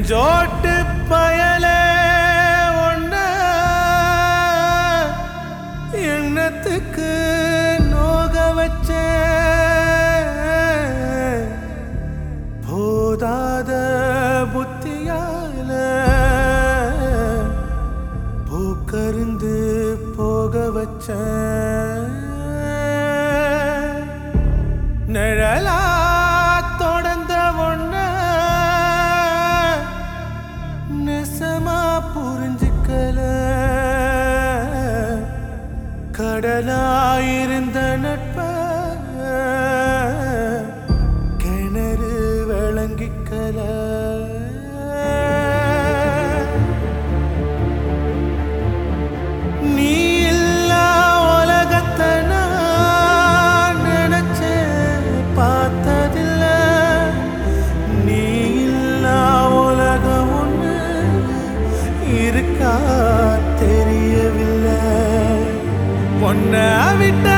நெஞ்சோட்டு பயலே ஒண்ண எண்ணத்துக்கு நோக வச்ச போதாத புத்தியால பூக்கருந்து போக வச்ச நிழலா தொடர்ந்த ஒண்ண நெசமா புரிஞ்சுக்கல கடலாயிருந்த நட்ப கிணறு விளங்கிக்கல நீ இல்லா உலகத்தை நான் நினைச்சு பார்த்ததில்ல நீ இல்லா உலகம் ஒண்ணு இருக்கா தெரியவில்லை பொண்ண விட்ட